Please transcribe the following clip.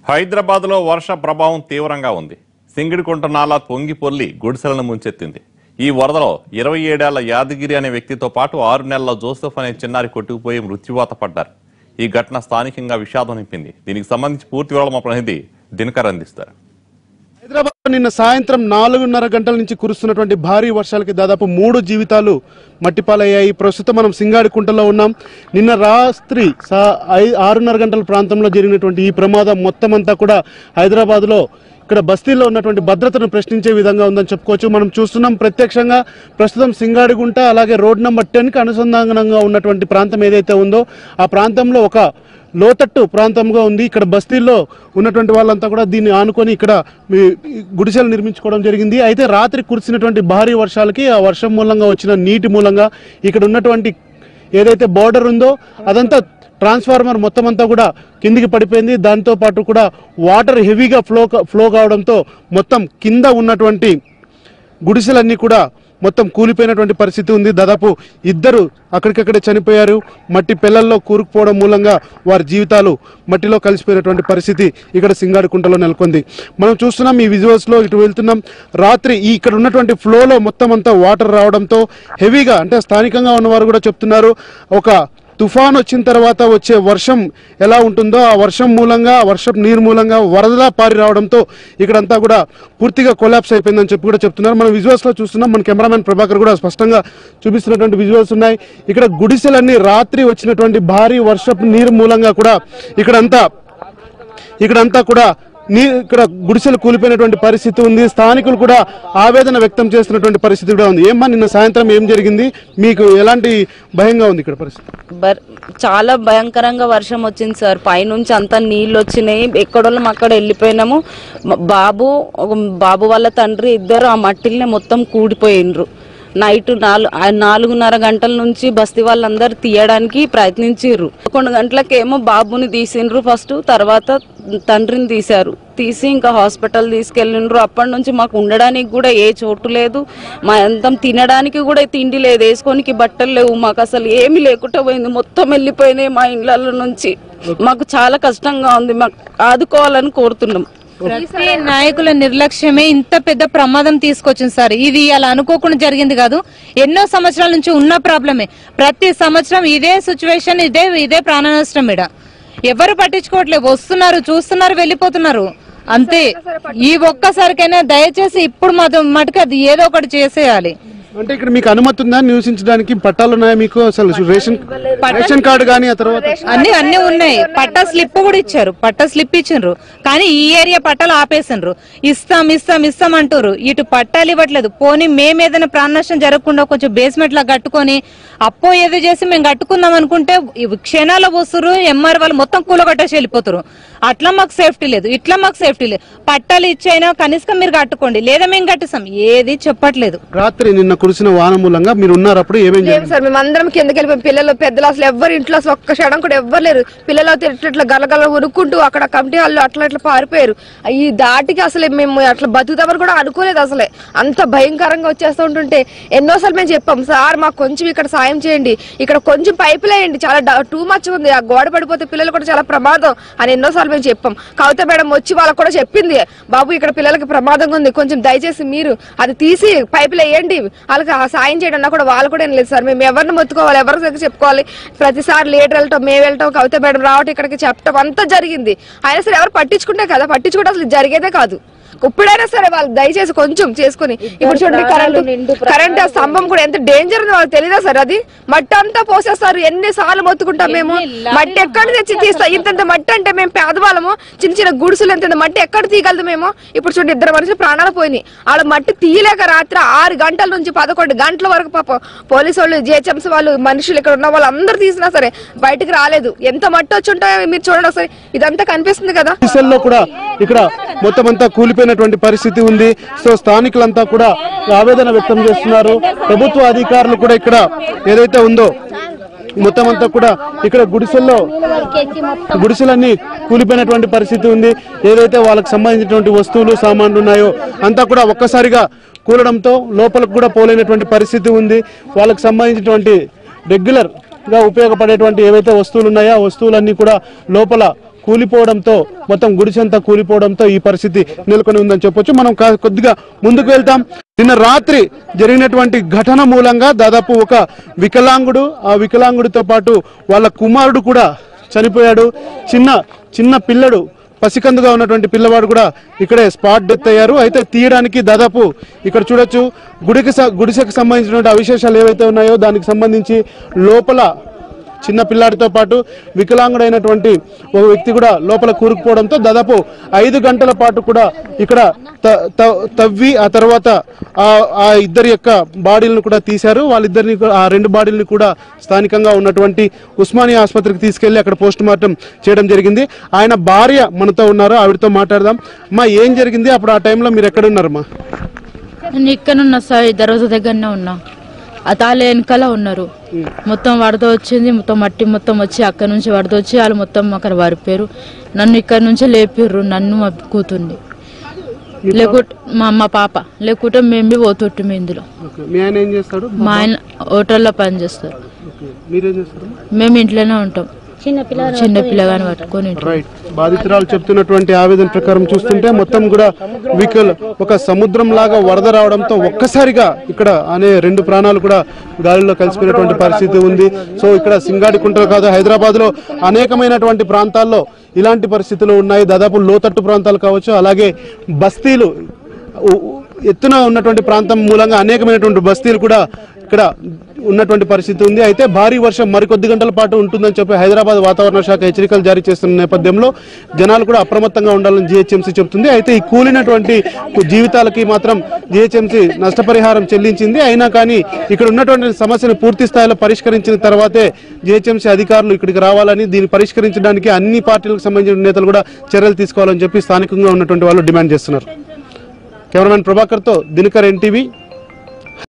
హైదరాబాద్లో వర్ష ప్రభావం తీవ్రంగా ఉంది సింగిడికుంట నాలా పొంగి పొర్లి గుడిసెలను ముంచెత్తింది ఈ వరదలో ఇరవై ఏడేళ్ల యాదగిరి అనే వ్యక్తితో పాటు ఆరు నెలల జోసెఫ్ అనే చిన్నారి కొట్టుకుపోయి మృత్యువాత పడ్డారు ఈ ఘటన స్థానికంగా విషాదం నింపింది దీనికి సంబంధించి పూర్తి వివరాలు మా ప్రతినిధి దినకర్ అందిస్తారు హైదరాబాద్ నిన్న సాయంత్రం నాలుగున్నర గంటల నుంచి కురుస్తున్నటువంటి భారీ వర్షాలకి దాదాపు మూడు జీవితాలు మట్టిపాలయ్యాయి ప్రస్తుతం మనం సింగాడికుంటలో ఉన్నాం నిన్న రాత్రి సా- ఐ- ఆరున్నర గంటల ప్రాంతంలో జరిగినటువంటి ఈ ప్రమాదం మొత్తం అంతా కూడా హైదరాబాద్లో ఇక్కడ బస్తీల్లో ఉన్నటువంటి భద్రతను ప్రశ్నించే విధంగా ఉందని చెప్పుకోవచ్చు మనం చూస్తున్నాం ప్రత్యక్షంగా ప్రస్తుతం సింగాడిగుంట అలాగే రోడ్ నెంబర్ టెన్కి అనుసంధానంగా ఉన్నటువంటి ప్రాంతం ఏదైతే ఉందో ఆ ప్రాంతంలో ఒక లోతట్టు ప్రాంతంగా ఉంది ఇక్కడ బస్తీల్లో ఉన్నటువంటి వాళ్ళంతా కూడా దీన్ని ఆనుకొని ఇక్కడ మీ- ఈ గుడిసెలు నిర్మించుకోవడం జరిగింది అయితే రాత్రి కురిసినటువంటి భారీ వర్షాలకి ఆ వర్షం మూలంగా వచ్చిన నీటి మూలంగా ఇక్కడ ఉన్నటువంటి ఏదైతే బార్డర్ ఉందో అదంతా ట్రాన్స్ఫార్మర్ మొత్తం అంతా కూడా కిందికి పడిపోయింది దాంతో పాటు కూడా వాటర్ హెవీగా ఫ్లో ఫ్లో కావడంతో మొత్తం కింద ఉన్నటువంటి గుడిసెలన్నీ కూడా మొత్తం కూలిపోయినటువంటి పరిస్థితి ఉంది దాదాపు ఇద్దరు అక్కడికక్కడే చనిపోయారు మట్టి పిల్లల్లో కూరుకుపోవడం మూలంగా వారి జీవితాలు మట్టిలో కలిసిపోయినటువంటి పరిస్థితి ఇక్కడ సింగాడికుంటలో నెలకొంది మనం చూస్తున్నాం ఈ విజువల్స్ లో ఇటు వెళ్తున్నాం రాత్రి ఈ ఇక్కడ ఉన్నటువంటి ఫ్లోలో మొత్తం అంతా వాటర్ రావడంతో హెవీగా అంటే స్థానికంగా ఉన్నవారు కూడా చెప్తున్నారు ఒక తుఫాన్ వచ్చిన తర్వాత వచ్చే వర్షం ఎలా ఉంటుందో ఆ వర్షం మూలంగా ఆ వర్షం నీరు మూలంగా వరదలా పారి రావడంతో ఇక్కడంతా కూడా పూర్తిగా కొలాప్స్ అయిపోయిందని చెప్పి కూడా చెప్తున్నారు మనం విజువల్స్ లో చూస్తున్నాం మన కెమెరామెన్ ప్రభాకర్ కూడా స్పష్టంగా చూపిస్తున్నటువంటి విజువల్స్ ఉన్నాయి ఇక్కడ గుడిసెలన్నీ రాత్రి వచ్చినటువంటి భారీ వర్షపు నీరు మూలంగా కూడా ఇక్కడంతా ఇక్కడంతా కూడా నీ ఇక్కడ గుడిసెలు కూలిపోయినటువంటి పరిస్థితి ఉంది స్థానికులు కూడా ఆవేదన వ్యక్తం చేస్తున్నటువంటి పరిస్థితి కూడా ఉంది ఏమ్మా నిన్న సాయంత్రం ఏం జరిగింది మీకు ఎలాంటి భయంగా ఉంది ఇక్కడ పరిస్థితి బర్ చాలా భయంకరంగా వర్షం వచ్చింది సార్ పైనుంచి అంతా నీళ్ళు వచ్చినాయి ఎక్కడోళ్ళం అక్కడ వెళ్ళిపోయినాము మ- బాబు ఒక బాబు వాళ్ళ తండ్రి ఇద్దరు ఆ మట్టిల్ని మొత్తం కూడిపోయిండ్రు నైట్ నాలుగు నాలుగున్నర గంటల నుంచి బస్తీ వాళ్ళందరూ తీయడానికి ప్రయత్నించారు కొన్ని గంటలకేమో బాబుని తీసిండ్రు ఫస్ట్ తర్వాత తండ్రిని తీశారు తీసి ఇంకా హాస్పిటల్ తీసుకెళ్ళిండ్రు అప్పటి నుంచి మాకు ఉండడానికి కూడా ఏ చోటు లేదు మా అంతం తినడానికి కూడా తిండి లేదు వేసుకోనికి బట్టలు లేవు మాకు అసలు ఏమీ లేకుండా పోయింది మొత్తం వెళ్ళిపోయినాయి మా ఇండ్ల నుంచి మాకు చాలా కష్టంగా ఉంది మాకు ఆదుకోవాలని కోరుతున్నాం ప్రతి నాయకుల నిర్లక్ష్యమే ఇంత పెద్ద ప్రమాదం తీసుకొచ్చింది సార్ ఇది అలా అనుకోకుండా జరిగింది కాదు ఎన్నో సంవత్సరాల నుంచి ఉన్న ప్రాబ్లమే ప్రతి సంవత్సరం ఇదే సిచ్యువేషన్ ఇదే ఇదే ప్రాణ నష్టం ఈడ ఎవరు పట్టించుకోవట్లేదు వస్తున్నారు చూస్తున్నారు వెళ్ళిపోతున్నారు అంతే ఈ ఒక్కసారికైనా దయచేసి ఇప్పుడు మాత్రం మటుకు అది ఏదో ఒకటి చేసేయాలి అంటే ఇక్కడ మీకు అనుమతి ఉందా నివసించడానికి పట్టాలు ఉన్నాయా మీకు అసలు రేషన్ రేషన్ కార్డు కానీ ఆ తర్వాత అన్ని అన్ని ఉన్నాయి పట్టా స్లిప్ కూడా ఇచ్చారు పట్టా స్లిప్ ఇచ్చిండ్రు కానీ ఈ ఏరియా పట్టాలు ఆపేసిండ్రు ఇస్తాం ఇస్తాం ఇస్తాం అంటారు ఇటు పట్టాలు ఇవ్వట్లేదు పోనీ మేము ఏదైనా ప్రాణనష్టం జరగకుండా కొంచెం బేస్మెంట్ లా కట్టుకొని అప్పో ఏదో చేసి మేము కట్టుకుందాం అనుకుంటే ఇవి క్షణాల వస్తురు ఎంఆర్ వాళ్ళు మొత్తం కూలగొట్టేసి వెళ్ళిపోతారు అట్లా మాకు సేఫ్టీ లేదు ఇట్లా మాకు సేఫ్టీ లేదు పట్టాలు ఇచ్చైనా కనీసం మీరు కట్టుకోండి లేదా మేము కట్టిస్తాం ఏది చెప్పట్లేదు రాత్రి నిన్న కురిసిన వాన మూలంగా మీరు ఉన్నారు అప్పుడు ఏమేం ఏం జరిగింది సార్ మేము అందరం కిందకి వెళ్ళిపోయాం పిల్లలు పెద్దలు అసలు ఎవరు ఇంట్లో అసలు ఒక్క క్షణం కూడా ఎవ్వరు లేరు పిల్లలు అయితే ఇట్లా ఇట్లా గలగల ఉరుక్కుంటూ అక్కడ కమిటీ వాళ్ళు అట్లా ఇట్లా పారిపోయారు ఈ దాటికి అసలు మేము అట్లా బతుకుతామని కూడా అనుకోలేదు అసలే అంత భయంకరంగా వచ్చేస్తూ ఉంటుంటే ఎన్నోసార్లు మేము చెప్పాం సార్ మాకు కొంచెం ఇక్కడ సాయం చేయండి ఇక్కడ కొంచెం పైపు లేయండి చాలా టూ మచ్ ఉంది ఆ గోడ పడిపోతే పిల్లలు కూడా చాలా ప్రమాదం అని ఎన్నోసార్లు మేము చెప్పాం కవిత మేడం వచ్చి వాళ్ళకి కూడా చెప్పింది బాబు ఇక్కడ పిల్లలకి ప్రమాదంగా ఉంది కొంచెం దయచేసి మీరు అది తీసి పైపులు వేయండి వాళ్ళకి ఆ సాయం చేయడం అన్నా కూడా వాళ్ళు కూడా ఏం లేదు సార్ మేము ఎవరిని మొత్తుకోవాలి ఎవరి దగ్గర చెప్పుకోవాలి ప్రతిసారి లీడర్ వెళ్ళటం మేము వెళ్ళటం కవిత మేడం రావటం ఇక్కడికి చెప్పటం అంతా జరిగింది అయినా సరే ఎవరు పట్టించుకుంటే కదా పట్టించుకుంటే అసలు జరిగేదే కాదు ఇప్పుడైనా సరే వాళ్ళు దయచేసి కొంచెం చేసుకుని ఇప్పుడు చూడండి కరెంట్ కరెంట్ ఆ స్తంభం కూడా ఎంత డేంజర్ ఉందో వాళ్ళకి తెలియదా సార్ అది మట్టి అంతా పోసేస్తారు ఎన్ని సార్లు మొత్తుకుంటాం మేము మట్టి ఎక్కడ తెచ్చి తీస్తాం ఇంత మట్టి అంటే మేము పేదవాళ్ళము చిన్న చిన్న గుడుసులు ఎంత మట్టి ఎక్కడ తీయగలదు మేము ఇప్పుడు చూడండి ఇద్దరు మనుషులు ప్రాణాలు పోయినాయి వాళ్ళ మట్టి తీయలేక రాత్రి ఆరు గంటల నుంచి పదకొండు గంటల వరకు పాపం పోలీసు వాళ్ళు జిహెచ్ఎంసీ వాళ్ళు మనుషులు ఇక్కడ ఉన్న వాళ్ళు అందరూ తీసినా సరే బయటికి రాలేదు ఎంత మట్టి వచ్చి ఉంటాయో మీరు చూడండి ఒకసారి ఇదంతా కనిపిస్తుంది కదా గుడిసెల్లో కూడా ఇక్కడ మొత్తం అంతా కూలిపోయినటువంటి పరిస్థితి ఉంది సో స్థానికులంతా కూడా ఆవేదన వ్యక్తం చేస్తున్నారు ప్రభుత్వ అధికారులు కూడా ఇక్కడ ఏదైతే ఉందో మొత్తం అంతా కూడా ఇక్కడ గుడిసెల్లో గుడిసెలన్నీ కూలిపోయినటువంటి పరిస్థితి ఉంది ఏదైతే వాళ్ళకి సంబంధించినటువంటి వస్తువులు సామాన్లు ఉన్నాయో అంతా కూడా ఒక్కసారిగా కూలడంతో లోపలికి కూడా పోలేనటువంటి పరిస్థితి ఉంది వాళ్ళకి సంబంధించినటువంటి రెగ్యులర్ గా ఉపయోగపడేటువంటి ఏవైతే వస్తువులు ఉన్నాయో ఆ వస్తువులన్నీ కూడా లోపల కూలిపోవడంతో మొత్తం గుడిసెంతా కూలిపోవడంతో ఈ పరిస్థితి నెలకొని ఉందని చెప్పొచ్చు మనం కా- కొద్దిగా ముందుకు వెళ్తాం నిన్న రాత్రి జరిగినటువంటి ఘటన మూలంగా దాదాపు ఒక వికలాంగుడు ఆ వికలాంగుడితో పాటు వాళ్ళ కుమారుడు కూడా చనిపోయాడు చిన్న చిన్న పిల్లడు పసికందుగా ఉన్నటువంటి పిల్లవాడు కూడా ఇక్కడే స్పాట్ డెత్ అయ్యారు అయితే తీయడానికి దాదాపు ఇక్కడ చూడొచ్చు గుడికి స- గుడిసెకు సంబంధించినటువంటి అవిశేషాలు ఏవైతే ఉన్నాయో దానికి సంబంధించి లోపల చిన్న పిల్లాడితో పాటు వికలాంగుడైనటువంటి ఒక వ్యక్తి కూడా లోపల కూరుకుపోవడంతో దాదాపు ఐదు గంటల పాటు కూడా ఇక్కడ త- త- తవ్వి ఆ తర్వాత ఆ ఆ ఇద్దరి యొక్క బాడీలను కూడా తీశారు వాళ్ళిద్దరిని కూడా- ఆ రెండు బాడీలను కూడా స్థానికంగా ఉన్నటువంటి ఉస్మానియా ఆసుపత్రికి తీసుకెళ్లి అక్కడ పోస్ట్ మార్టం చేయడం జరిగింది ఆయన భార్య మనతో ఉన్నారు ఆవిడతో మాట్లాడదాం అమ్మా ఏం జరిగింది అప్పుడు ఆ టైంలో మీరు ఎక్కడ ఉన్నారమ్మా నేను ఇక్కడున్నా సార్ ఈ దర్వాజా దగ్గరనే ఉన్నా ఆ తాళ వెనకాల ఉన్నారు మొత్తం వరద వచ్చింది మొత్తం మట్టి మొత్తం వచ్చి అక్కడ నుంచి వరద వచ్చి వాళ్ళు మొత్తం అక్కడ వారిపోయారు నన్ను ఇక్కడ నుంచి లేపిర్రు నన్ను మా కూతుర్ని లేకుంటే మా అమ్మ పాప లేకుంటే మేము బి పోతుంటాం ఇందులో మీ ఆయన ఏం చేస్తాడు మా ఆయన హోటల్లో పని చేస్తారు మీరేం చేస్తారు మేము ఇంట్లోనే ఉంటాం చిన్న పిల్లగాని పట్టుకొని ఉంటాం. రైట్ బాధితురాలు చెప్తున్నటువంటి ఆవేదన ప్రకారం చూస్తుంటే మొత్తం కూడా వికల్ ఒక సముద్రం లాగా వరద రావడంతో ఒక్కసారిగా ఇక్కడ అనే రెండు ప్రాణాలు కూడా గాలిలో కలిసిపోయినటువంటి పరిస్థితి ఉంది సో ఇక్కడ సింగాడికుంట కాదు హైదరాబాద్ లో అనేకమైనటువంటి ప్రాంతాల్లో ఇలాంటి పరిస్థితులు ఉన్నాయి దాదాపు లోతట్టు ప్రాంతాలు కావచ్చు అలాగే బస్తీలు ఉ- ఉ- ఎత్తున ఉన్నటువంటి ప్రాంతం మూలంగా అనేకమైనటువంటి బస్తీలు కూడా ఇక్కడ ఉన్నటువంటి పరిస్థితి ఉంది అయితే భారీ వర్షం మరికొద్ది గంటల పాటు ఉంటుందని చెప్పి హైదరాబాద్ వాతావరణ శాఖ హెచ్చరికలు జారీ చేస్తున్న నేపథ్యంలో జనాలు కూడా అప్రమత్తంగా ఉండాలని జిహెచ్ఎంసీ చెబుతుంది అయితే ఈ కూలినటువంటి జీవితాలకి మాత్రం జిహెచ్ఎంసీ నష్టపరిహారం చెల్లించింది అయినా కానీ ఇక్కడ ఉన్నటువంటి సమస్యను పూర్తి స్థాయిలో పరిష్కరించిన తర్వాతే జిహెచ్ఎంసీ అధికారులు ఇక్కడికి రావాలని దీన్ని పరిష్కరించడానికి అన్ని పార్టీలకు సంబంధించిన నేతలు కూడా చర్యలు తీసుకోవాలని చెప్పి స్థానికంగా ఉన్నటువంటి వాళ్ళు డిమాండ్ చేస్తున్నారు కెమెరామెన్ ప్రభాకర్తో దినకర్ ఎన్టీవీ